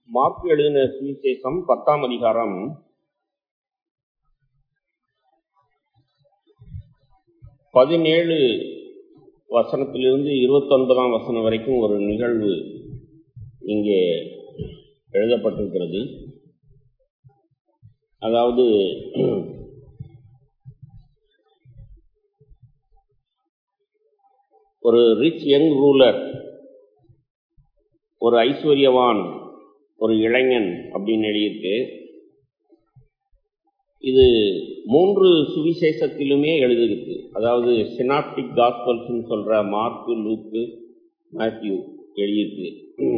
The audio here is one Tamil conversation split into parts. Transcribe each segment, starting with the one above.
மார்க் எழுதின சுவிசேஷம் பத்தாம் அதிகாரம் பதினேழு வசனத்திலிருந்து இருபத்தொன்பதாம் வசனம் வரைக்கும் ஒரு நிகழ்வு இங்கே எழுதப்பட்டிருக்கிறது அதாவது ஒரு ரிச் யங் ரூலர் ஒரு ஐஸ்வர்யவான் ஒரு இளைஞன் அப்படின்னு எழுதியிருக்கு இது மூன்று சுவிசேஷத்திலுமே எழுதியிருக்கு அதாவது சினாப்டிக் காஸ்பல்ஸ்னு சொல்ற மார்க்கு லூக்கு மேத்யூ எழுதியிருக்கு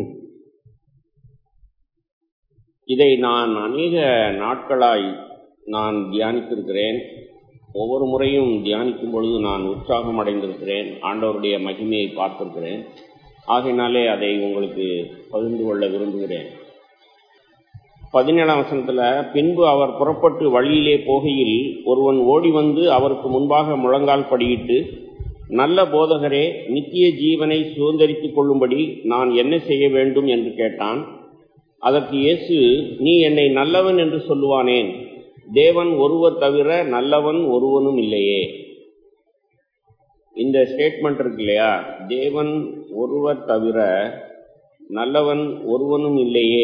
இதை நான் அநேக நாட்களாய் நான் தியானித்திருக்கிறேன் ஒவ்வொரு முறையும் தியானிக்கும் பொழுது நான் உற்சாகம் அடைந்திருக்கிறேன் ஆண்டவருடைய மகிமையை பார்த்திருக்கிறேன் ஆகையினாலே அதை உங்களுக்கு பகிர்ந்து கொள்ள விரும்புகிறேன் பதினேழாம் வசனத்துல பின்பு அவர் புறப்பட்டு வழியிலே போகையில் ஒருவன் ஓடி வந்து அவருக்கு முன்பாக முழங்கால் படியிட்டு நல்ல போதகரே நித்திய ஜீவனை சுதந்திரித்துக் கொள்ளும்படி நான் என்ன செய்ய வேண்டும் என்று கேட்டான் அதற்கு இயேசு நீ என்னை நல்லவன் என்று சொல்லுவானேன் தேவன் ஒருவர் தவிர நல்லவன் ஒருவனும் இல்லையே இந்த ஸ்டேட்மெண்ட் இருக்கு இல்லையா தேவன் ஒருவர் தவிர நல்லவன் ஒருவனும் இல்லையே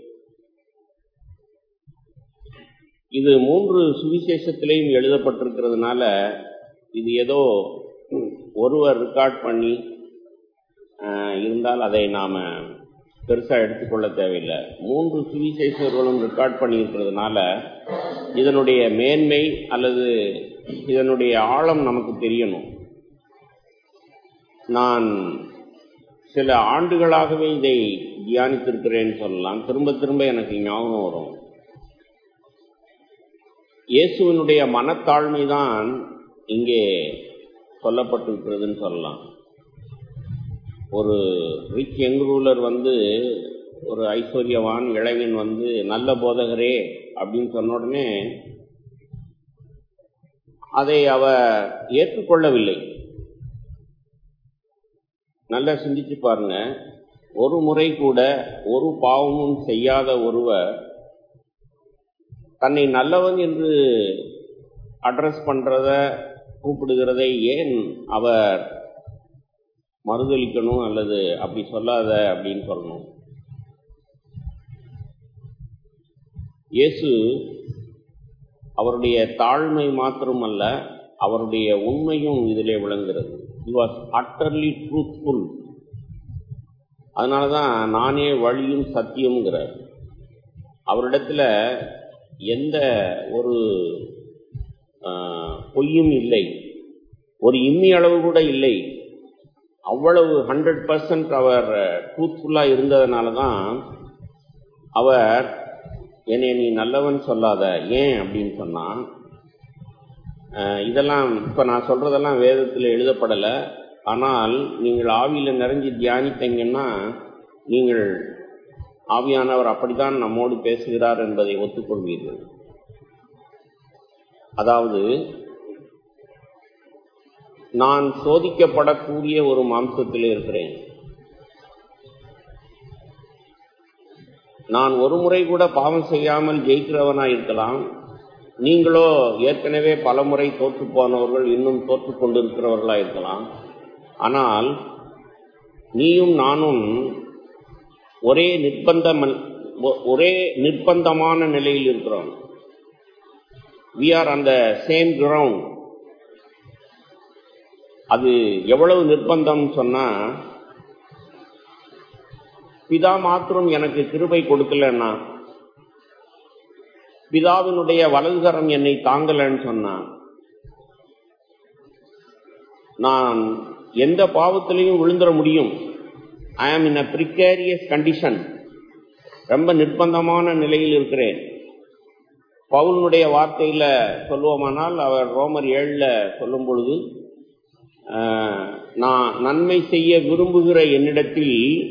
இது மூன்று சுவிசேஷத்திலையும் எழுதப்பட்டிருக்கிறதுனால இது ஏதோ ஒருவர் ரெக்கார்ட் பண்ணி இருந்தால் அதை நாம பெருசா எடுத்துக்கொள்ள தேவையில்லை மூன்று சுவிசேஷர்களும் ரெக்கார்ட் பண்ணி இருக்கிறதுனால இதனுடைய மேன்மை அல்லது இதனுடைய ஆழம் நமக்கு தெரியணும் நான் சில ஆண்டுகளாகவே இதை தியானித்திருக்கிறேன்னு சொல்லலாம் திரும்ப திரும்ப எனக்கு ஞாபகம் வரும் இயேசுவனுடைய மனத்தாழ்மை தான் இங்கே சொல்லப்பட்டிருக்கிறதுன்னு சொல்லலாம் ஒரு ரிச் யங் ரூலர் வந்து ஒரு ஐஸ்வர்யவான் இளைஞன் வந்து நல்ல போதகரே அப்படின்னு சொன்ன உடனே அதை அவ ஏற்றுக்கொள்ளவில்லை நல்லா சிந்திச்சு பாருங்க ஒரு முறை கூட ஒரு பாவமும் செய்யாத ஒருவர் தன்னை நல்லவன் என்று அட்ரஸ் பண்றத கூப்பிடுகிறதை ஏன் அவர் மறுதளிக்கணும் அல்லது அப்படி சொல்லாத அப்படின்னு சொல்லணும் இயேசு அவருடைய தாழ்மை மாத்திரமல்ல அவருடைய உண்மையும் இதிலே விளங்குகிறது இ வாஸ் அட்டர்லி ட்ரூத்ஃபுல் அதனால தான் நானே வழியும் சத்தியம்ங்கிறார் அவரிடத்துல எந்த ஒரு பொய்யும் இல்லை ஒரு இம்மி அளவு கூட இல்லை அவ்வளவு ஹண்ட்ரட் பர்சன்ட் அவர் ட்ரூத்ஃபுல்லாக இருந்ததுனால தான் அவர் என்னை நீ நல்லவன் சொல்லாத ஏன் அப்படின்னு சொன்னான் இதெல்லாம் இப்போ நான் சொல்றதெல்லாம் வேதத்தில் எழுதப்படலை ஆனால் நீங்கள் ஆவியில் நிறைஞ்சு தியானித்தீங்கன்னா நீங்கள் ஆவியானவர் அப்படித்தான் நம்மோடு பேசுகிறார் என்பதை ஒத்துக்கொள்வீர்கள் அதாவது நான் சோதிக்கப்படக்கூடிய ஒரு மாம்சத்தில் இருக்கிறேன் நான் ஒரு முறை கூட பாவம் செய்யாமல் ஜெயிக்கிறவனா இருக்கலாம் நீங்களோ ஏற்கனவே பல முறை தோற்று போனவர்கள் இன்னும் தோற்று கொண்டிருக்கிறவர்களா இருக்கலாம் ஆனால் நீயும் நானும் ஒரே நிர்பந்தம் ஒரே நிர்பந்தமான நிலையில் இருக்கிறோம் வி ஆர் அந்த சேம் கிரவுண்ட் அது எவ்வளவு நிர்பந்தம் சொன்னா பிதா மாத்திரம் எனக்கு கிருபை கொடுக்கலன்னா பிதாவினுடைய வலதுகரம் என்னை தாங்கலன்னு சொன்னான் நான் எந்த பாவத்திலையும் விழுந்துட முடியும் ஐ ஆம் இன் அ ப்ரிகேரியஸ் கண்டிஷன் ரொம்ப நிர்பந்தமான நிலையில் இருக்கிறேன் பவுலனுடைய வார்த்தையில சொல்லுவோமானால் அவர் ரோமர் ஏழுல சொல்லும் பொழுது நான் நன்மை செய்ய விரும்புகிற என்னிடத்தில்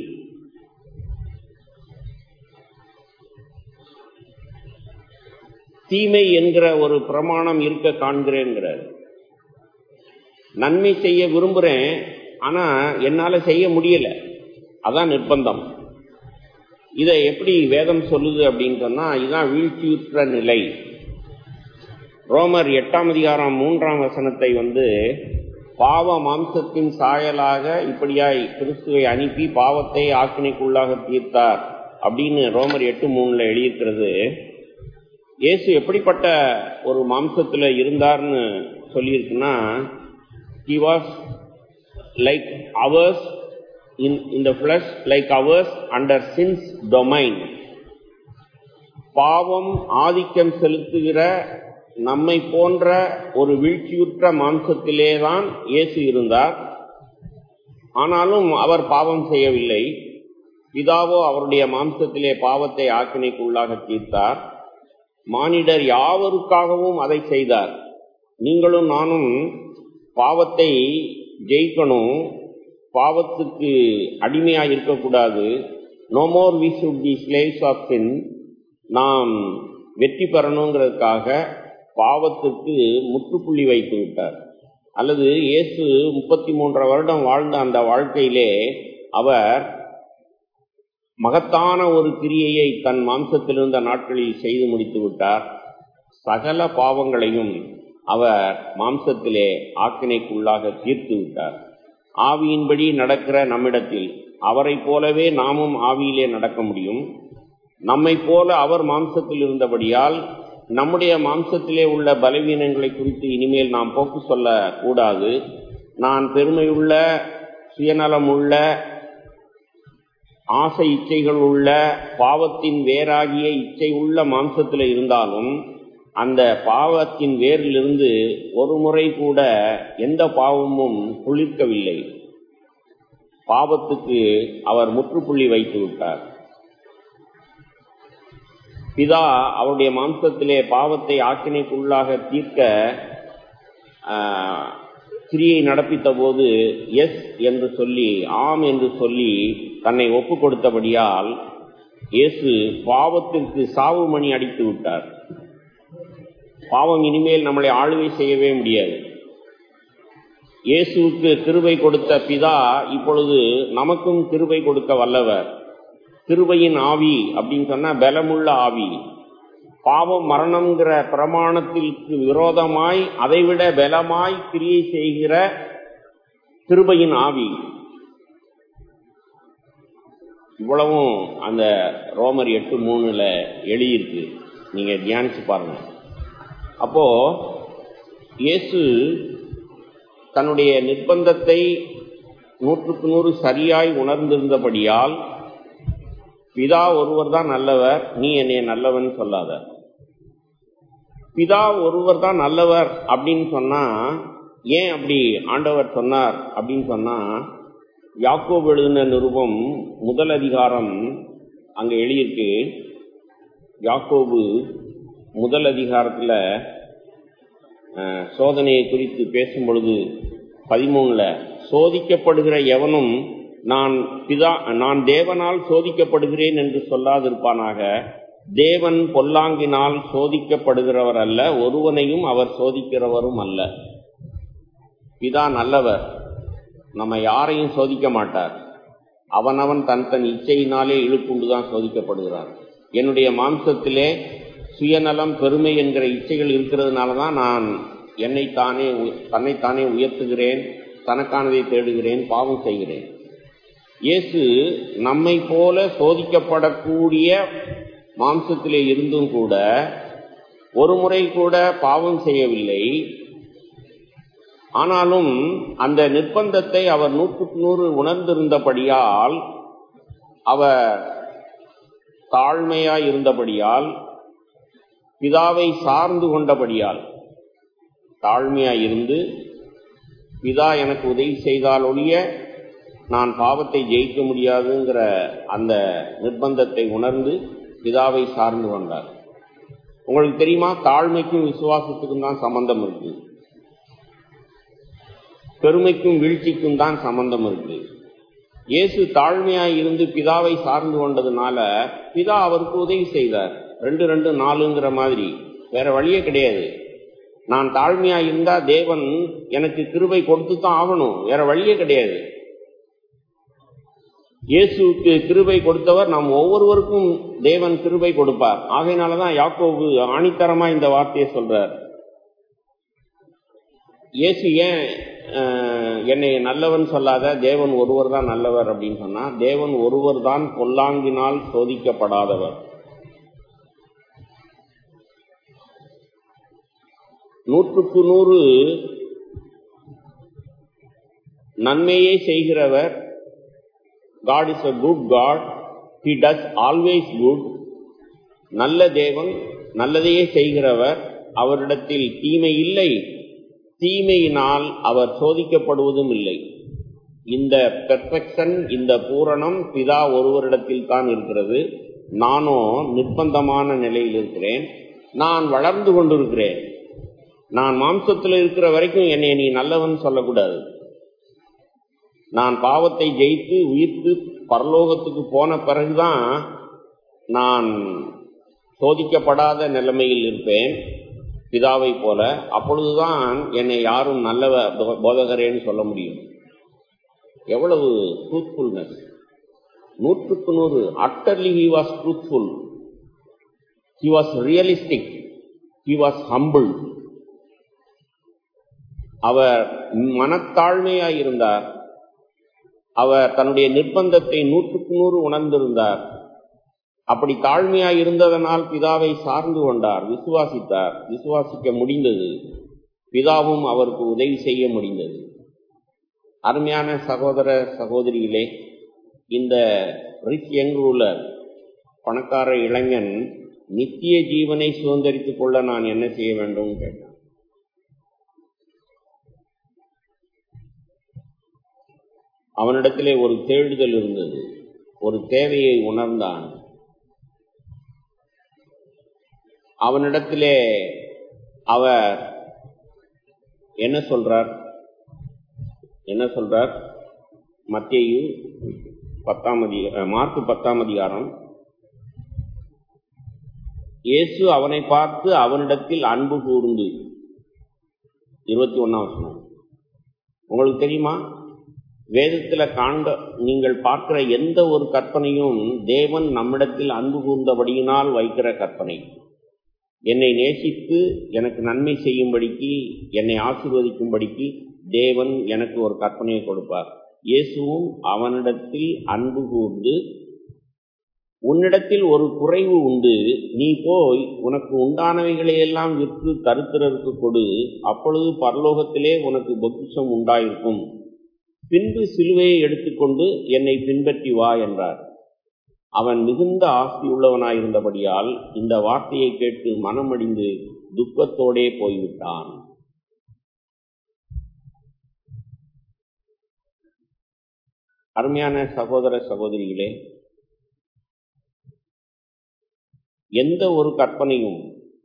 தீமை என்கிற ஒரு பிரமாணம் இருக்க காண்கிறேங்கிறார் நன்மை செய்ய விரும்புறேன் ஆனா என்னால செய்ய முடியல அதான் நிர்பந்தம் இதை எப்படி வேதம் சொல்லுது அப்படின்னு சொன்னா இதுதான் வீழ்ச்சியுற்ற நிலை ரோமர் எட்டாம் அதிகாரம் மூன்றாம் வசனத்தை வந்து பாவ மாம்சத்தின் சாயலாக இப்படியாய் கிறிஸ்துவை அனுப்பி பாவத்தை ஆக்கினைக்குள்ளாக தீர்த்தார் அப்படின்னு ரோமர் எட்டு மூணுல எழுதியிருக்கிறது இயேசு எப்படிப்பட்ட ஒரு மாம்சத்தில் இருந்தார்னு சொல்லியிருக்குன்னா he was like ours in in the flesh like ours under sins domain பாவம் ஆதிக்கம் செலுத்துகிற நம்மை போன்ற ஒரு வீழ்ச்சியுற்ற மாம்சத்திலே தான் இயேசு இருந்தார் ஆனாலும் அவர் பாவம் செய்யவில்லை பிதாவோ அவருடைய மாம்சத்திலே பாவத்தை ஆக்கினைக்கு உள்ளாக தீர்த்தார் மானிடர் யாவருக்காகவும் அதை செய்தார் நீங்களும் நானும் பாவத்தை ஜெயிக்கணும் பாவத்துக்கு அடிமையாக இருக்கக்கூடாது no more we should be slaves of sin நாம் வெற்றி பெறணுங்கிறதுக்காக பாவத்துக்கு முற்றுப்புள்ளி வைத்து விட்டார் அல்லது இயேசு முப்பத்தி மூன்றரை வருடம் வாழ்ந்த அந்த வாழ்க்கையிலே அவர் மகத்தான ஒரு கிரியையை தன் மாம்சத்தில் இருந்த நாட்களில் செய்து முடித்து விட்டார் சகல பாவங்களையும் அவர் மாம்சத்திலே ஆக்கினைக்குள்ளாக தீர்த்து விட்டார் ஆவியின்படி நடக்கிற நம்மிடத்தில் அவரை போலவே நாமும் ஆவியிலே நடக்க முடியும் நம்மை போல அவர் மாம்சத்தில் இருந்தபடியால் நம்முடைய மாம்சத்திலே உள்ள பலவீனங்களை குறித்து இனிமேல் நாம் போக்கு சொல்ல கூடாது நான் பெருமையுள்ள சுயநலம் உள்ள ஆசை இச்சைகள் உள்ள பாவத்தின் வேறாகிய இச்சை உள்ள மாம்சத்தில் இருந்தாலும் அந்த பாவத்தின் வேரிலிருந்து ஒரு முறை கூட எந்த பாவமும் குளிர்க்கவில்லை பாவத்துக்கு அவர் முற்றுப்புள்ளி வைத்து விட்டார் பிதா அவருடைய மாம்சத்திலே பாவத்தை ஆக்கினைக்குள்ளாக தீர்க்க கிரியை நடப்பித்த போது எஸ் என்று சொல்லி ஆம் என்று சொல்லி தன்னை ஒப்பு கொடுத்தபடியால் இயேசு பாவத்திற்கு சாவு மணி அடித்து விட்டார் பாவம் இனிமேல் நம்மளை ஆளுகை செய்யவே முடியாது இயேசுவுக்கு கிருபை கொடுத்த பிதா இப்பொழுது நமக்கும் கிருபை கொடுக்க வல்லவர் கிருபையின் ஆவி அப்படின்னு சொன்னா பலமுள்ள ஆவி பாவம் மரணம்ங்கிற பிரமாணத்திற்கு விரோதமாய் அதைவிட பலமாய் கிரியை செய்கிற கிருபையின் ஆவி இவ்வளவும் அந்த ரோமர் எட்டு மூணுல எழுதியிருக்கு நீங்க தியானிச்சு பாருங்க அப்போ இயேசு தன்னுடைய நிர்பந்தத்தை நூற்றுக்கு நூறு சரியாய் உணர்ந்திருந்தபடியால் பிதா ஒருவர் தான் நல்லவர் நீ என்னைய நல்லவன் சொல்லாத பிதா ஒருவர் தான் நல்லவர் அப்படின்னு சொன்னா ஏன் அப்படி ஆண்டவர் சொன்னார் அப்படின்னு சொன்னா யாக்கோபு எழுதின நிருபம் முதல் அதிகாரம் அங்க எழுதியிருக்கு யாக்கோபு முதல் அதிகாரத்துல சோதனையை குறித்து பேசும் பொழுது பதிமூணுல சோதிக்கப்படுகிற எவனும் நான் பிதா நான் தேவனால் சோதிக்கப்படுகிறேன் என்று சொல்லாதிருப்பானாக தேவன் பொல்லாங்கினால் சோதிக்கப்படுகிறவர் அல்ல ஒருவனையும் அவர் சோதிக்கிறவரும் அல்ல பிதா நல்லவர் நம்ம யாரையும் சோதிக்க மாட்டார் அவனவன் தன் தன் இச்சையினாலே இழுப்புண்டுதான் சோதிக்கப்படுகிறான் என்னுடைய மாம்சத்திலே சுயநலம் பெருமை என்கிற இச்சைகள் இருக்கிறதுனால தான் நான் என்னை தானே தன்னைத்தானே உயர்த்துகிறேன் தனக்கானதை தேடுகிறேன் பாவம் செய்கிறேன் இயேசு நம்மை போல சோதிக்கப்படக்கூடிய மாம்சத்திலே இருந்தும் கூட ஒரு முறை கூட பாவம் செய்யவில்லை ஆனாலும் அந்த நிர்பந்தத்தை அவர் நூற்றுக்கு நூறு உணர்ந்திருந்தபடியால் அவர் தாழ்மையாய் இருந்தபடியால் பிதாவை சார்ந்து கொண்டபடியால் தாழ்மையாய் இருந்து பிதா எனக்கு உதவி செய்தால் ஒழிய நான் பாவத்தை ஜெயிக்க முடியாதுங்கிற அந்த நிர்பந்தத்தை உணர்ந்து பிதாவை சார்ந்து கொண்டார் உங்களுக்கு தெரியுமா தாழ்மைக்கும் விசுவாசத்துக்கும் தான் சம்பந்தம் இருக்கு பெருமைக்கும் வீழ்ச்சிக்கும் தான் சம்பந்தம் இருக்கு இயேசு தாழ்மையாய் இருந்து பிதாவை சார்ந்து கொண்டதுனால பிதா அவருக்கு உதவி செய்தார் ரெண்டு ரெண்டு நாலுங்கிற மாதிரி வேற வழியே கிடையாது நான் தாழ்மையா இருந்தா தேவன் எனக்கு கிருபை கொடுத்து தான் ஆகணும் வேற வழியே கிடையாது இயேசுக்கு கிருபை கொடுத்தவர் நாம் ஒவ்வொருவருக்கும் தேவன் கிருபை கொடுப்பார் ஆகையினாலதான் யாக்கோபு ஆணித்தரமா இந்த வார்த்தையை சொல்றார் இயேசு ஏன் அஹ், என்னை நல்லவன் சொல்லாத தேவன் ஒருவர் தான் நல்லவர் அப்படின்னு சொன்னா தேவன் ஒருவர் தான் பொல்லாங்கினால் சோதிக்கப்படாதவர் நூற்றுக்கு நூறு நன்மையே செய்கிறவர் God is a good God he does always good நல்ல தேவன் நல்லதையே செய்கிறவர் அவரிடத்தில் தீமை இல்லை தீமையினால் அவர் சோதிக்கப்படுவதும் இல்லை இந்த பெர்ஃபெக்ஷன் இந்த பூரணம் பிதா ஒருவரிடத்தில் தான் இருக்கிறது நானோ நிர்பந்தமான நிலையில் இருக்கிறேன் நான் வளர்ந்து கொண்டிருக்கிறேன் நான் மாம்சத்தில் இருக்கிற வரைக்கும் என்னை நீ நல்லவன் சொல்லக்கூடாது நான் பாவத்தை ஜெயித்து உயிர்த்து பரலோகத்துக்கு போன பிறகுதான் நான் சோதிக்கப்படாத நிலைமையில் இருப்பேன் பிதாவை போல அப்பொழுதுதான் என்னை யாரும் நல்ல போ- போதகரேன்னு சொல்ல முடியும் எவ்வளவு ட்ரூத்ஃபுல்னஸ் நூற்றுக்கு நூறு utterly he was truthful he was realistic he was humble அவர் மனத்தாழ்மையாய் இருந்தார் அவர் தன்னுடைய நிர்பந்தத்தை நூற்றுக்கு நூறு உணர்ந்திருந்தார் அப்படி தாழ்மையாய் இருந்ததனால் பிதாவை சார்ந்து கொண்டார் விசுவாசித்தார் விசுவாசிக்க முடிந்தது பிதாவும் அவருக்கு உதவி செய்ய முடிந்தது அருமையான சகோதர சகோதரிகளே இந்த ரிச் யங் ரூலர் பணக்கார இளைஞன் நித்திய ஜீவனை சுதந்திரித்துக் கொள்ள நான் என்ன செய்ய வேண்டும் கேட்டான் அவனிடத்திலே ஒரு தேடுதல் இருந்தது ஒரு தேவையை உணர்ந்தான் அவனிடத்திலே அவர் என்ன சொல்றார் என்ன சொல்றார் மத்தேயு பத்தாம் அதிக மார்க்கு பத்தாம் அதிகாரம் இயேசு அவனை பார்த்து அவனிடத்தில் அன்பு கூர்ந்து இருபத்தி ஒன்னாம் வசனம் உங்களுக்கு தெரியுமா வேதத்துல காண்க நீங்கள் பார்க்கிற எந்த ஒரு கற்பனையும் தேவன் நம்மிடத்தில் அன்பு கூர்ந்தபடியினால் வைக்கிற கற்பனை என்னை நேசித்து எனக்கு நன்மை செய்யும்படிக்கு என்னை ஆசீர்வதிக்கும்படிக்கு தேவன் எனக்கு ஒரு கற்பனையை கொடுப்பார் இயேசுவும் அவனிடத்தில் அன்பு கூர்ந்து உன்னிடத்தில் ஒரு குறைவு உண்டு நீ போய் உனக்கு உண்டானவைகளையெல்லாம் விற்று தருத்திரருக்கு கொடு அப்பொழுது பரலோகத்திலே உனக்கு பொக்கிஷம் உண்டாயிருக்கும் பின்பு சிலுவையை எடுத்துக்கொண்டு என்னை பின்பற்றி வா என்றார் அவன் மிகுந்த ஆஸ்தி உள்ளவனாயிருந்தபடியால் இந்த வார்த்தையை கேட்டு மனமடிந்து துக்கத்தோடே போய்விட்டான் அருமையான சகோதர சகோதரிகளே எந்த ஒரு கற்பனையும்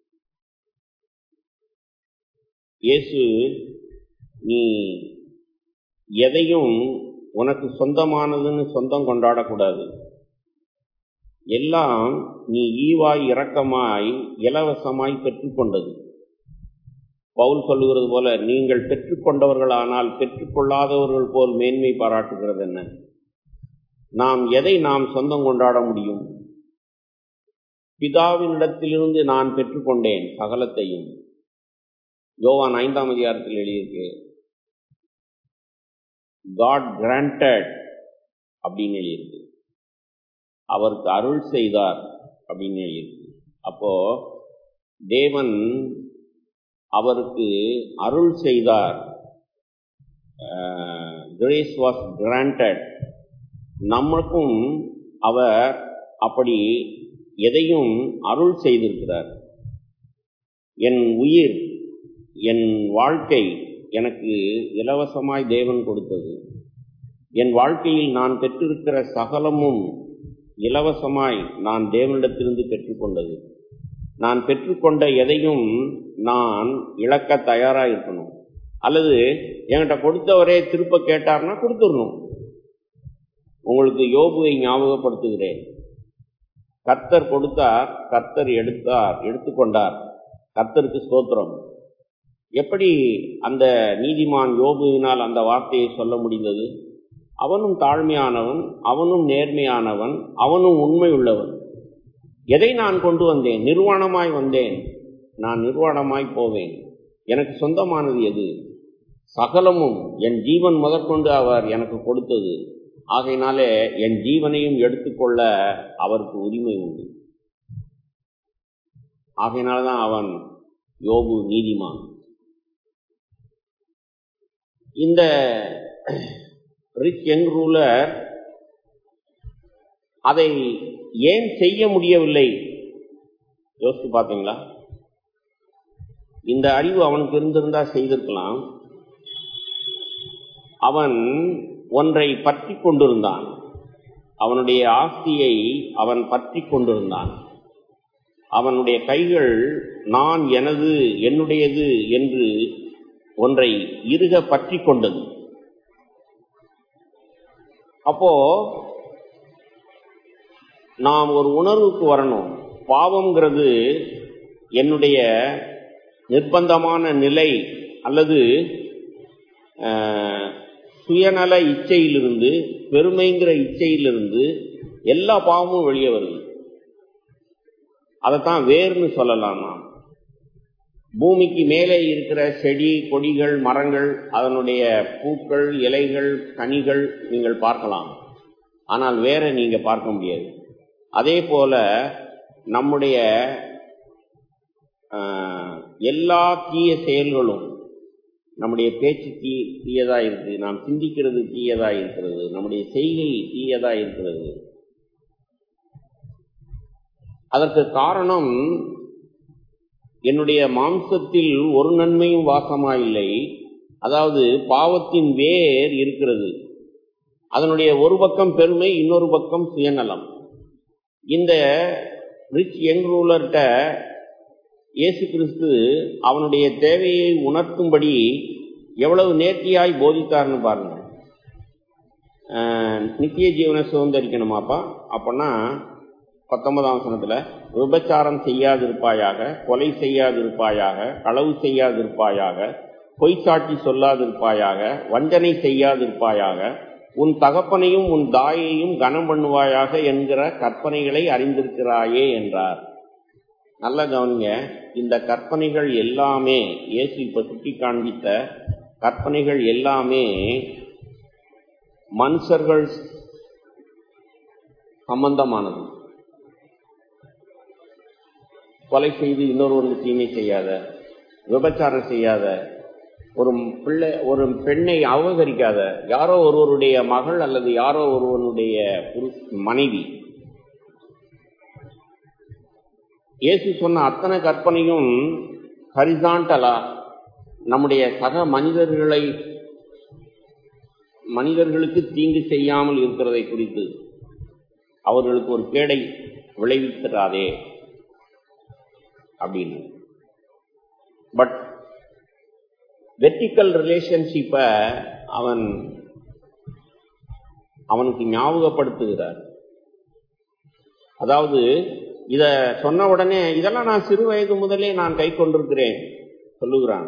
இயேசு நீ எதையும் உனக்கு சொந்தமானதுன்னு சொந்தம் கொண்டாடக்கூடாது எல்லாம் நீ ஈவாய் இரக்கமாய் இலவசமாய் பெற்றுக்கொண்டது பவுல் சொல்லுகிறது போல நீங்கள் பெற்றுக்கொண்டவர்களானால் பெற்றுக்கொள்ளாதவர்கள் போல் மேன்மை பாராட்டுகிறது என்ன நாம் எதை நாம் சொந்தம் கொண்டாட முடியும் பிதாவினிடத்திலிருந்து நான் பெற்றுக்கொண்டேன் சகலத்தையும் யோவான் ஐந்தாம் அதிகாரத்தில் எழுதியிருக்கு காட் கிராண்டட் அப்படின்னு எழுதியிருக்கு அவருக்கு அருள் செய்தார் அப்படின்னு எழுதியிருக்கு அப்போ தேவன் அவருக்கு அருள் செய்தார் கிரேஸ் வாஸ் கிராண்டட் நமக்கும் அவர் அப்படி எதையும் அருள் செய்திருக்கிறார் என் உயிர் என் வாழ்க்கை எனக்கு இலவசமாய் தேவன் கொடுத்தது என் வாழ்க்கையில் நான் பெற்றிருக்கிற சகலமும் இலவசமாய் நான் தேவனிடத்திலிருந்து பெற்றுக்கொண்டது நான் பெற்றுக்கொண்ட எதையும் நான் இழக்க தயாரா இருக்கணும் அல்லது என்கிட்ட கொடுத்தவரே திருப்ப கேட்டார்னா கொடுத்துடணும் உங்களுக்கு யோபுவை ஞாபகப்படுத்துகிறேன் கர்த்தர் கொடுத்தார் கர்த்தர் எடுத்தார் எடுத்துக்கொண்டார் கர்த்தருக்கு ஸ்தோத்திரம் எப்படி அந்த நீதிமான் யோபுவினால் அந்த வார்த்தையை சொல்ல முடிந்தது அவனும் தாழ்மையானவன் அவனும் நேர்மையானவன் அவனும் உண்மை உள்ளவன் எதை நான் கொண்டு வந்தேன் நிர்வாணமாய் வந்தேன் நான் நிர்வாணமாய் போவேன் எனக்கு சொந்தமானது எது சகலமும் என் ஜீவன் முதற்கொண்டு அவர் எனக்கு கொடுத்தது ஆகையினாலே என் ஜீவனையும் எடுத்துக்கொள்ள அவருக்கு உரிமை உண்டு ஆகையினால்தான் அவன் யோபு நீதிமான் இந்த ரிச் யங் ரூலர் அதை ஏன் செய்ய முடியவில்லை யோசித்து பார்த்தீங்களா இந்த அறிவு அவனுக்கு இருந்திருந்தா செய்திருக்கலாம் அவன் ஒன்றை பற்றி கொண்டிருந்தான் அவனுடைய ஆஸ்தியை அவன் பற்றி கொண்டிருந்தான் அவனுடைய கைகள் நான் எனது என்னுடையது என்று ஒன்றை இருக பற்றி கொண்டது அப்போ நாம் ஒரு உணர்வுக்கு வரணும் பாவம்ங்கிறது என்னுடைய நிர்பந்தமான நிலை அல்லது சுயநல இச்சையிலிருந்து பெருமைங்கிற இச்சையிலிருந்து எல்லா பாவமும் வெளியே வருது அதைத்தான் வேர்னு சொல்லலாம் நாம் பூமிக்கு மேலே இருக்கிற செடி கொடிகள் மரங்கள் அதனுடைய பூக்கள் இலைகள் கனிகள் நீங்கள் பார்க்கலாம் ஆனால் வேற நீங்க பார்க்க முடியாது அதே போல நம்முடைய எல்லா தீய செயல்களும் நம்முடைய பேச்சு தீ தீயதா இருக்கு நாம் சிந்திக்கிறது தீயதா இருக்கிறது நம்முடைய செய்கை தீயதா இருக்கிறது அதற்கு காரணம் என்னுடைய மாம்சத்தில் ஒரு நன்மையும் வாசமாயில்லை அதாவது பாவத்தின் வேர் இருக்கிறது அதனுடைய ஒரு பக்கம் பெருமை இன்னொரு பக்கம் சுயநலம் இந்த ரிச் யங் ரூலர்கிட்ட இயேசு கிறிஸ்து அவனுடைய தேவையை உணர்த்தும்படி எவ்வளவு நேர்த்தியாய் போதித்தார்னு பாருங்க நித்திய ஜீவனை சுதந்திரிக்கணுமாப்பா அப்பன்னா பத்தொன்பதாம் வசனத்துல விபச்சாரம் செய்யாதிருப்பாயாக கொலை செய்யாதிருப்பாயாக களவு செய்யாதிருப்பாயாக பொய்சாட்சி சொல்லாதிருப்பாயாக வஞ்சனை செய்யாதிருப்பாயாக உன் தகப்பனையும் உன் தாயையும் கனம் பண்ணுவாயாக என்கிற கற்பனைகளை அறிந்திருக்கிறாயே என்றார் நல்ல கவனிங்க இந்த கற்பனைகள் எல்லாமே இயேசு இப்ப சுட்டி காண்பித்த கற்பனைகள் எல்லாமே மனுஷர்கள் சம்பந்தமானது கொலை செய்து இன்னொருவருக்கு தீமை செய்யாத விபச்சாரம் செய்யாத ஒரு பிள்ளை ஒரு பெண்ணை அவகரிக்காத யாரோ ஒருவருடைய மகள் அல்லது யாரோ ஒருவனுடைய மனைவி இயேசு சொன்ன அத்தனை கற்பனையும் ஹரிசாண்டலா நம்முடைய சக மனிதர்களை மனிதர்களுக்கு தீங்கு செய்யாமல் இருக்கிறதை குறித்து அவர்களுக்கு ஒரு கேடை விளைவித்திராதே அப்படின்னு பட் வெர்டிக்கல் ரிலேஷன்ஷிப்பை அவன் அவனுக்கு ஞாபகப்படுத்துகிறார் அதாவது இத சொன்ன உடனே இதெல்லாம் நான் சிறு வயது முதலே நான் கை கொண்டிருக்கிறேன் சொல்லுகிறான்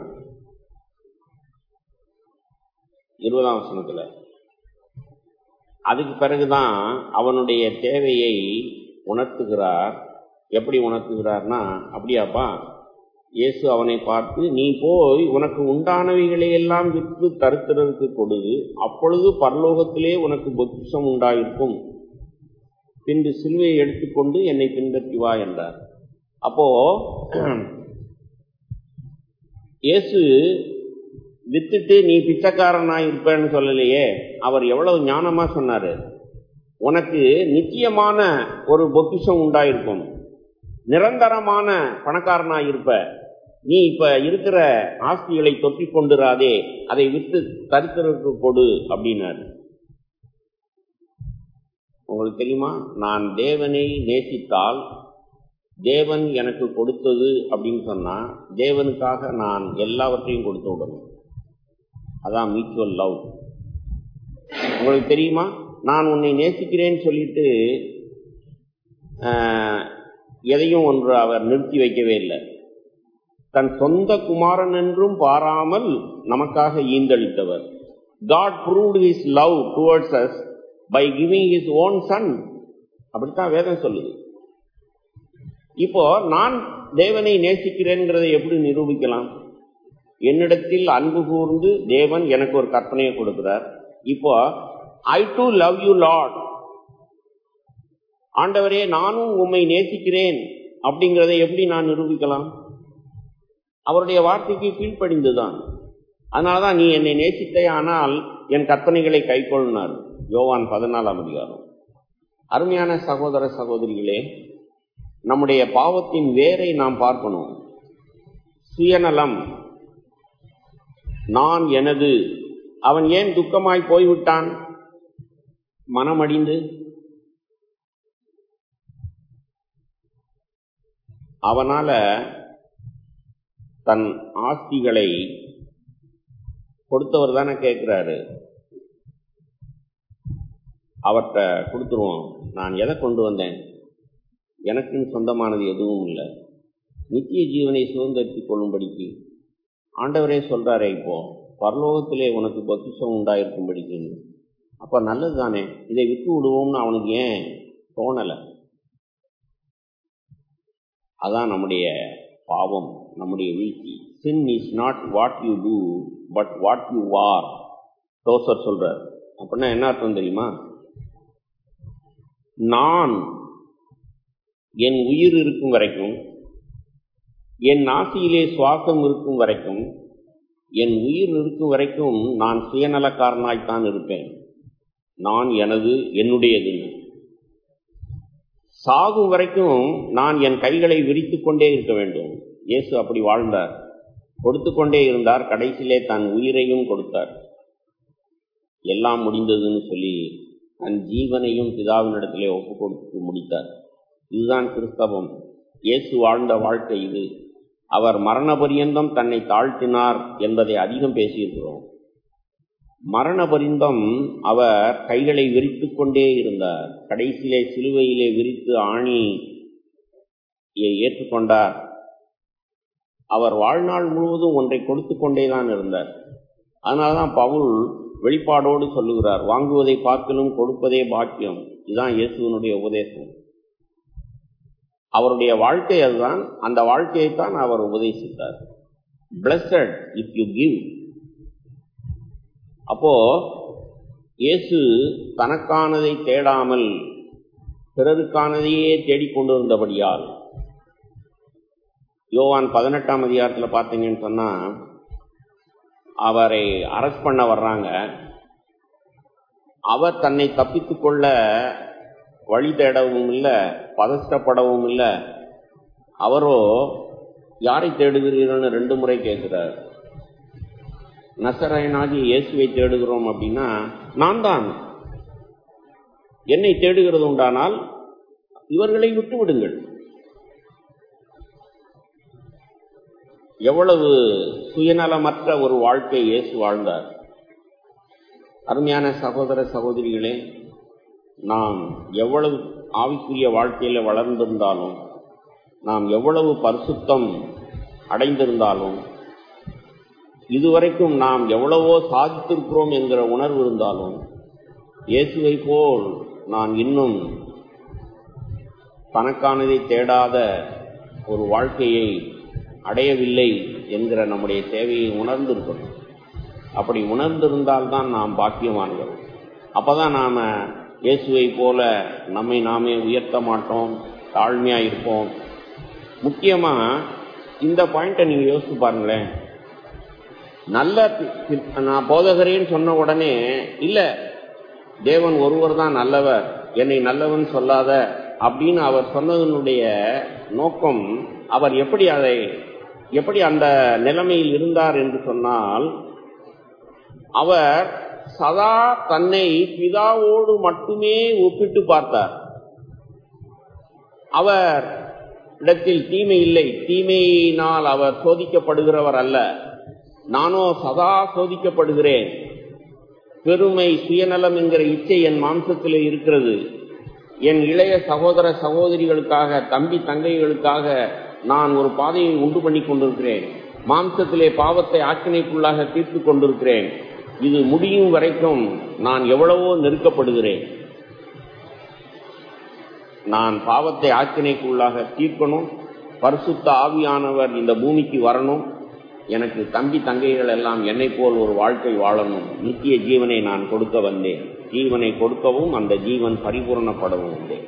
இருபதாம் வசனத்துல அதுக்கு பிறகுதான் அவனுடைய தேவையை உணர்த்துகிறார் எப்படி உணர்த்துகிறார்னா அப்படியாப்பா இயேசு அவனை பார்த்து நீ போய் உனக்கு உண்டானவைகளை எல்லாம் விற்று தருத்திரருக்கு கொடு அப்பொழுது பரலோகத்திலே உனக்கு பொக்கிஷம் உண்டாயிருக்கும் பின்பு சிலுவையை எடுத்துக்கொண்டு என்னை பின்பற்றி வா என்றார் அப்போ இயேசு வித்துட்டு நீ பிச்சைக்காரனா இருப்பேன்னு சொல்லலையே அவர் எவ்வளவு ஞானமா சொன்னாரு உனக்கு நிச்சயமான ஒரு பொக்கிஷம் உண்டாயிருக்கும் நிரந்தரமான பணக்காரனா இருப்ப நீ இப்ப இருக்கிற ஆஸ்திகளை தொற்றி கொண்டுராதே அதை விட்டு தரித்திரருக்கு கொடு அப்படின்னாரு உங்களுக்கு தெரியுமா நான் தேவனை நேசித்தால் தேவன் எனக்கு கொடுத்தது அப்படின்னு சொன்னா தேவனுக்காக நான் எல்லாவற்றையும் கொடுத்து விடணும் அதான் மியூச்சுவல் லவ் உங்களுக்கு தெரியுமா நான் உன்னை நேசிக்கிறேன்னு சொல்லிட்டு எதையும் ஒன்று அவர் நிறுத்தி வைக்கவே இல்லை தன் சொந்த குமாரன் என்றும் பாராமல் நமக்காக ஈந்தளித்தவர் God proved his love towards us by giving his own son. அப்படித்தான் வேதம் சொல்லுது இப்போ நான் தேவனை நேசிக்கிறேங்கிறதை எப்படி நிரூபிக்கலாம் என்னிடத்தில் அன்பு கூர்ந்து தேவன் எனக்கு ஒரு கற்பனையை கொடுக்கிறார் இப்போ I do love you Lord ஆண்டவரே நானும் உம்மை நேசிக்கிறேன் அப்படிங்கிறதை எப்படி நான் நிரூபிக்கலாம் அவருடைய வார்த்தைக்கு கீழ்ப்படிந்துதான் அதனாலதான் நீ என்னை நேசித்தே ஆனால் என் கற்பனைகளை கைக்கொள்ளினார் யோவான் பதினாலாம் அதிகாரம் அருமையான சகோதர சகோதரிகளே நம்முடைய பாவத்தின் வேரை நாம் பார்க்கணும் சுயநலம் நான் எனது அவன் ஏன் துக்கமாய் போய்விட்டான் மனமடிந்து அவனால தன் ஆஸ்திகளை கொடுத்தவர் தானே கேட்கிறாரு அவர்கிட்ட கொடுத்துருவோம் நான் எதை கொண்டு வந்தேன் எனக்குன்னு சொந்தமானது எதுவும் இல்லை நித்திய ஜீவனை சுதந்திரத்திக் கொள்ளும்படிக்கு ஆண்டவரே சொல்றாரே இப்போ பரலோகத்திலே உனக்கு பொக்கிஷம் உண்டாயிருக்கும்படிக்கு அப்ப நல்லது தானே இதை விட்டு விடுவோம்னு அவனுக்கு ஏன் தோணலை அதான் நம்முடைய பாவம் நம்முடைய வீழ்ச்சி sin is not what you do but what you are டோசர் சொல்றார் அப்படின்னா என்ன அர்த்தம் தெரியுமா நான் என் உயிர் இருக்கும் வரைக்கும் என் நாசியிலே சுவாசம் இருக்கும் வரைக்கும் என் உயிர் இருக்கும் வரைக்கும் நான் சுயநலக்காரனாய்த்தான் இருப்பேன் நான் எனது என்னுடையது சாகும் வரைக்கும் நான் என் கைகளை விரித்து கொண்டே இருக்க வேண்டும் இயேசு அப்படி வாழ்ந்தார் கொடுத்து கொண்டே இருந்தார் கடைசியிலே தன் உயிரையும் கொடுத்தார் எல்லாம் முடிந்ததுன்னு சொல்லி தன் ஜீவனையும் பிதாவினிடத்திலே ஒப்பு கொடுத்து முடித்தார் இதுதான் கிறிஸ்தவம் இயேசு வாழ்ந்த வாழ்க்கை இது அவர் மரண பரியந்தம் தன்னை தாழ்த்தினார் என்பதை அதிகம் பேசியிருக்கிறோம் மரண பரிந்தம் அவர் கைகளை விரித்து கொண்டே இருந்தார் கடைசியிலே சிலுவையிலே விரித்து ஆணி ஏற்றுக்கொண்டார் அவர் வாழ்நாள் முழுவதும் ஒன்றை கொடுத்து கொண்டேதான் இருந்தார் அதனால்தான் பவுல் வெளிப்பாடோடு சொல்லுகிறார் வாங்குவதை பார்க்கலும் கொடுப்பதே பாக்கியம் இதுதான் இயேசுவனுடைய உபதேசம் அவருடைய வாழ்க்கை அதுதான் அந்த வாழ்க்கையைத்தான் அவர் உபதேசித்தார் பிளஸட் இஃப் யூ கிவ் அப்போ இயேசு தனக்கானதை தேடாமல் பிறருக்கானதையே தேடிக்கொண்டிருந்தபடியால் யோவான் பதினெட்டாம் அதிகாரத்தில் பார்த்தீங்கன்னு சொன்னா அவரை அரெஸ்ட் பண்ண வர்றாங்க அவர் தன்னை தப்பித்து கொள்ள வழி தேடவும் இல்லை பதஷ்டப்படவும் இல்லை அவரோ யாரை தேடுகிறீர்கள்னு ரெண்டு முறை கேட்கிறார் நசரயனாகி இயேசுவை தேடுகிறோம் அப்படின்னா நான் தான் என்னை தேடுகிறது உண்டானால் இவர்களை விட்டு விடுங்கள் எவ்வளவு சுயநலமற்ற ஒரு வாழ்க்கை இயேசு வாழ்ந்தார் அருமையான சகோதர சகோதரிகளே நாம் எவ்வளவு ஆவிக்குரிய வாழ்க்கையில வளர்ந்திருந்தாலும் நாம் எவ்வளவு பரிசுத்தம் அடைந்திருந்தாலும் இதுவரைக்கும் நாம் எவ்வளவோ சாதித்திருக்கிறோம் என்கிற உணர்வு இருந்தாலும் இயேசுவை போல் நான் இன்னும் தனக்கானதை தேடாத ஒரு வாழ்க்கையை அடையவில்லை என்கிற நம்முடைய தேவையை உணர்ந்திருக்கணும் அப்படி உணர்ந்திருந்தால்தான் நாம் பாக்கியமானவர் அப்பதான் நாம இயேசுவை போல நம்மை நாமே உயர்த்த மாட்டோம் தாழ்மையா இருப்போம் முக்கியமா இந்த பாயிண்ட்டை நீங்க யோசிச்சு பாருங்களேன் நல்ல நான் போதகரேன்னு சொன்ன உடனே இல்ல தேவன் ஒருவர் தான் நல்லவர் என்னை நல்லவன் சொல்லாத அப்படின்னு அவர் சொன்னதனுடைய நோக்கம் அவர் எப்படி அதை எப்படி அந்த நிலைமையில் இருந்தார் என்று சொன்னால் அவர் சதா தன்னை பிதாவோடு மட்டுமே ஒப்பிட்டு பார்த்தார் அவர் இடத்தில் தீமை இல்லை தீமையினால் அவர் சோதிக்கப்படுகிறவர் அல்ல நானோ சதா சோதிக்கப்படுகிறேன் பெருமை சுயநலம் என்கிற இச்சை என் மாம்சத்திலே இருக்கிறது என் இளைய சகோதர சகோதரிகளுக்காக தம்பி தங்கைகளுக்காக நான் ஒரு பாதையை உண்டு பண்ணி கொண்டிருக்கிறேன் மாம்சத்திலே பாவத்தை ஆக்கினைக்குள்ளாக தீர்த்து கொண்டிருக்கிறேன் இது முடியும் வரைக்கும் நான் எவ்வளவோ நெருக்கப்படுகிறேன் நான் பாவத்தை ஆக்கினைக்குள்ளாக தீர்க்கணும் பரிசுத்த ஆவியானவர் இந்த பூமிக்கு வரணும் எனக்கு தம்பி தங்கைகள் எல்லாம் என்னை போல் ஒரு வாழ்க்கை வாழணும் நித்திய ஜீவனை நான் கொடுக்க வந்தேன் ஜீவனை கொடுக்கவும் அந்த ஜீவன் பரிபூர்ணப்படவும் வந்தேன்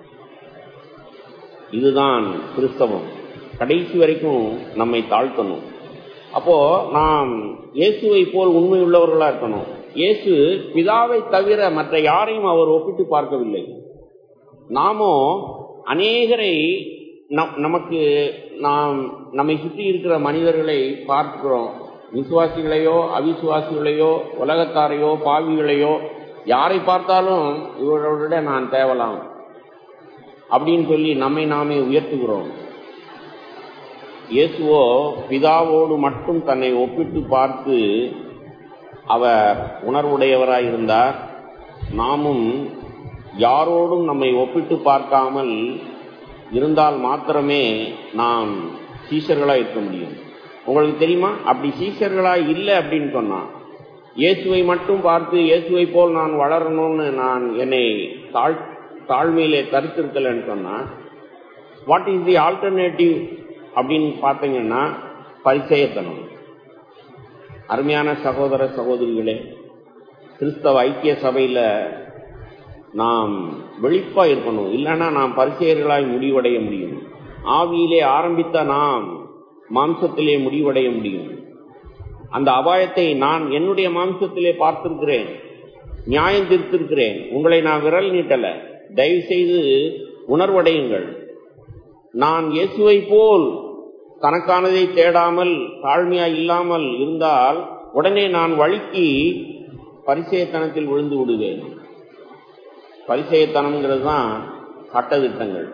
இதுதான் கிறிஸ்தவம் கடைசி வரைக்கும் நம்மை தாழ்த்தணும் அப்போ நாம் இயேசுவை போல் உண்மை உள்ளவர்களா இருக்கணும் இயேசு பிதாவை தவிர மற்ற யாரையும் அவர் ஒப்பிட்டு பார்க்கவில்லை நாமோ அநேகரை நமக்கு நாம் நம்மை சுற்றி இருக்கிற மனிதர்களை பார்க்கிறோம் விசுவாசிகளையோ அவிசுவாசிகளையோ உலகத்தாரையோ பாவிகளையோ யாரை பார்த்தாலும் இவர்களோட நான் தேவலாம் அப்படின்னு சொல்லி நம்மை நாமே உயர்த்துகிறோம் இயேசுவோ பிதாவோடு மட்டும் தன்னை ஒப்பிட்டு பார்த்து அவர் உணர்வுடையவராய் இருந்தார் நாமும் யாரோடும் நம்மை ஒப்பிட்டு பார்க்காமல் இருந்தால் மாத்திரமே நாம் சீஷர்களா இருக்க முடியும் உங்களுக்கு தெரியுமா அப்படி சீஷர்களா இல்லை அப்படின்னு சொன்னா இயேசுவை மட்டும் பார்த்து இயேசுவை போல் நான் வளரணும்னு நான் என்னை தாழ் தாழ்மையிலே தரித்திருக்கலன்னு சொன்னா வாட் இஸ் தி ஆல்டர்னேட்டிவ் அப்படின்னு பார்த்தீங்கன்னா பரிச்சயத்தனம் அருமையான சகோதர சகோதரிகளே கிறிஸ்தவ ஐக்கிய சபையில நாம் வெளிப்பா இருக்கணும் இல்லைன்னா நாம் பரிசெயர்களாய் முடிவடைய முடியும் ஆவியிலே ஆரம்பித்த நாம் மாம்சத்திலே முடிவடைய முடியும் அந்த அபாயத்தை நான் என்னுடைய மாம்சத்திலே பார்த்திருக்கிறேன் நியாயம் தீர்த்திருக்கிறேன் உங்களை நான் விரல் நீட்டல தயவு செய்து உணர்வடையுங்கள் நான் இயேசுவை போல் தனக்கானதை தேடாமல் தாழ்மையா இல்லாமல் இருந்தால் உடனே நான் வழுக்கி பரிசயத்தனத்தில் விழுந்து விடுவேன் பரிசயத்தனம்ங்கிறது தான் சட்டத்திட்டங்கள்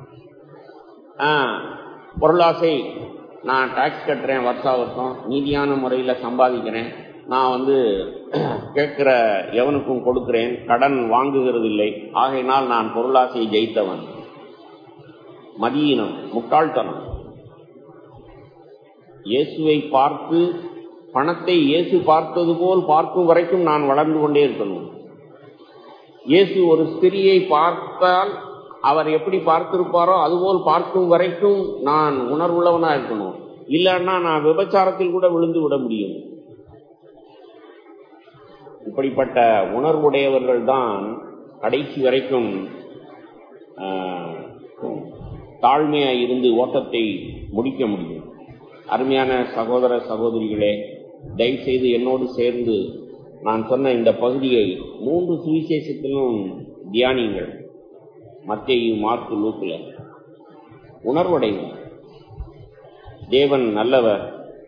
பொருளாசை நான் டாக்ஸ் கட்டுறேன் வருஷா வருஷம் நீதியான முறையில் சம்பாதிக்கிறேன் நான் வந்து கேட்கிற எவனுக்கும் கொடுக்கிறேன் கடன் வாங்குகிறது இல்லை ஆகையினால் நான் பொருளாசையை ஜெயித்தவன் மதியினம் முட்டாள்தனம் இயேசுவை பார்த்து பணத்தை இயேசு பார்த்தது போல் பார்க்கும் வரைக்கும் நான் வளர்ந்து கொண்டே இருக்கணும் இயேசு ஒரு ஸ்திரியை பார்த்தால் அவர் எப்படி பார்த்திருப்பாரோ அதுபோல் பார்க்கும் வரைக்கும் நான் உணர்வுள்ளவனா இருக்கணும் இல்லைன்னா நான் விபச்சாரத்தில் கூட விழுந்து விட முடியும் இப்படிப்பட்ட உணர்வுடையவர்கள் தான் கடைசி வரைக்கும் தாழ்மையா இருந்து ஓட்டத்தை முடிக்க முடியும் அருமையான சகோதர சகோதரிகளே தயவுசெய்து என்னோடு சேர்ந்து நான் சொன்ன இந்த பகுதியை மூன்று சுவிசேஷத்திலும் தியானியுங்கள் மத்திய மார்க்கு லூக்கில் உணர்வடையும் தேவன் நல்லவர்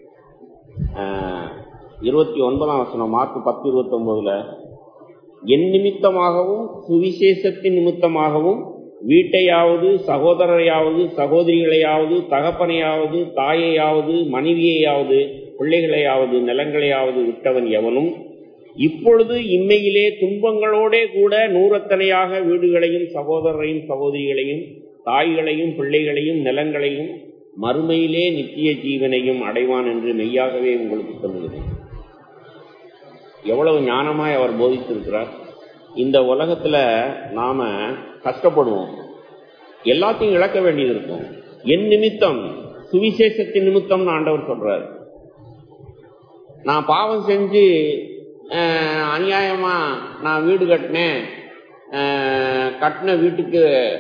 இருபத்தி ஒன்பதாம் வசனம் மார்க் பத்து இருபத்தி ஒன்பதுல என் நிமித்தமாகவும் சுவிசேஷத்தின் நிமித்தமாகவும் வீட்டையாவது சகோதரரையாவது சகோதரிகளையாவது தகப்பனையாவது தாயையாவது மனைவியையாவது பிள்ளைகளையாவது நிலங்களையாவது விட்டவன் எவனும் இப்பொழுது இம்மையிலே துன்பங்களோடே கூட நூறத்தனையாக வீடுகளையும் சகோதரரையும் சகோதரிகளையும் தாய்களையும் பிள்ளைகளையும் நிலங்களையும் மறுமையிலே நித்திய ஜீவனையும் அடைவான் என்று மெய்யாகவே உங்களுக்கு சொல்லுகிறேன் எவ்வளவு ஞானமாய் அவர் போதித்திருக்கிறார் இந்த உலகத்துல நாம கஷ்டப்படுவோம் எல்லாத்தையும் இழக்க வேண்டியது இருக்கும் என் நிமித்தம் சுவிசேஷத்தின் நிமித்தம் ஆண்டவர் சொல்றார் நான் பாவம் செஞ்சு அநியாயமா நான் வீடு கட்டினேன் கட்டின வீட்டுக்கு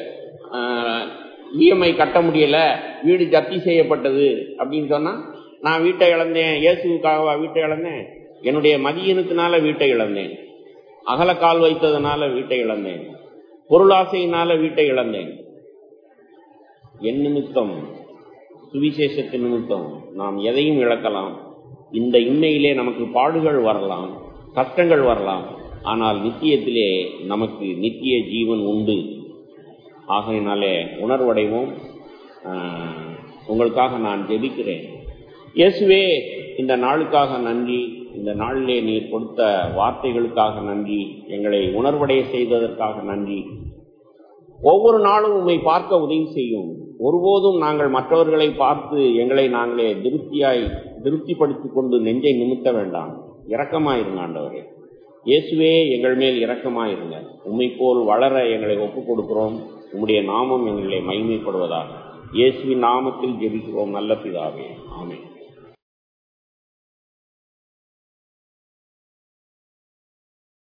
இஎம்ஐ கட்ட முடியல வீடு ஜப்தி செய்யப்பட்டது அப்படின்னு சொன்னா நான் வீட்டை இழந்தேன் இயேசுக்காகவா வீட்டை இழந்தேன் என்னுடைய மதியனுக்குனால வீட்டை இழந்தேன் அகலக்கால் வைத்ததுனால வீட்டை இழந்தேன் பொருளாசையினால வீட்டை இழந்தேன் என் நிமித்தம் சுவிசேஷத்தின் நிமித்தம் நாம் எதையும் இழக்கலாம் இந்த இன்மையிலே நமக்கு பாடுகள் வரலாம் கஷ்டங்கள் வரலாம் ஆனால் நித்தியத்திலே நமக்கு நித்திய ஜீவன் உண்டு ஆகையினாலே உணர்வடைவோம் உங்களுக்காக நான் ஜெபிக்கிறேன் இயேசுவே இந்த நாளுக்காக நன்றி இந்த நாளிலே நீர் கொடுத்த வார்த்தைகளுக்காக நன்றி எங்களை உணர்வடைய செய்ததற்காக நன்றி ஒவ்வொரு நாளும் உண்மை பார்க்க உதவி செய்யும் ஒருபோதும் நாங்கள் மற்றவர்களை பார்த்து எங்களை நாங்களே திருப்தியாய் திருப்திப்படுத்திக் கொண்டு நெஞ்சை நிமித்த வேண்டாம் இரக்கமாயிருங்க ஆண்டவரே இயேசுவே எங்கள் மேல் இரக்கமாயிருங்க உம்மை போல் வளர எங்களை ஒப்புக் கொடுக்கிறோம் உம்முடைய நாமம் எங்களை மகிமைப்படுவதாக இயேசுவின் நாமத்தில் ஜெபிக்கிறோம் நல்ல பிதாவே ஆமென்